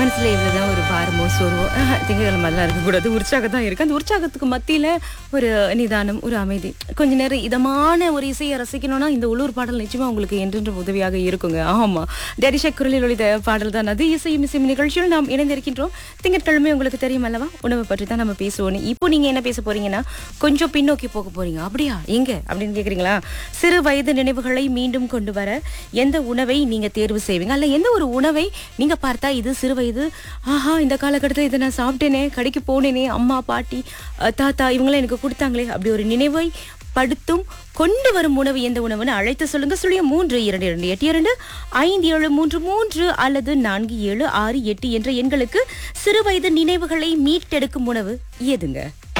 மனசுல இவ்வளவுதான் ஒரு பாரமோ சோர்வோ ஆஹா, திங்கட்கிழமை அதெல்லாம் இருக்கக்கூடாது உற்சாகம் தான் இருக்கு அந்த உற்சாகத்துக்கு மத்தியில ஒரு நிதானம் ஒரு அமைதி கொஞ்ச நேரம் இதமான ஒரு இசையை ரசிக்கணும்னா இந்த உள்ளூர் பாடல் நிச்சயமா உங்களுக்கு என்றென்றும் உதவியாக இருக்குங்க ஆமா டேரிஷா குரலில் ஒளித பாடல் தான் அது இசையும் இசையும் நிகழ்ச்சியில் நாம் இணைந்திருக்கின்றோம் திங்கட்கிழமை உங்களுக்கு தெரியும் அல்லவா உணவை பற்றி தான் நம்ம பேசுவோம் இப்போ நீங்க என்ன பேச போறீங்கன்னா கொஞ்சம் பின்னோக்கி போக போறீங்க அப்படியா எங்க அப்படின்னு கேக்குறீங்களா சிறு வயது நினைவுகளை மீண்டும் கொண்டு வர எந்த உணவை நீங்க தேர்வு செய்வீங்க அல்ல எந்த ஒரு உணவை நீங்க பார்த்தா இது சிறு வயது ஆஹா இந்த காலகட்டத்தில் இதை நான் சாப்பிட்டேனே கடைக்கு போனேனே அம்மா பாட்டி அஹ், தாத்தா இவங்களாம் எனக்கு கொடுத்தாங்களே அப்படி ஒரு நினைவை படுத்தும் கொண்டு வரும் உணவு எந்த உணவுன்னு அழைத்து சொல்லுங்க சுழியம் மூன்று இரண்டு இரண்டு எட்டு இரண்டு ஐந்து ஏழு மூன்று மூன்று அல்லது நான்கு ஏழு ஆறு எட்டு என்ற எண்களுக்கு சிறு வயது நினைவுகளை மீட்டெடுக்கும் உணவு எதுங்க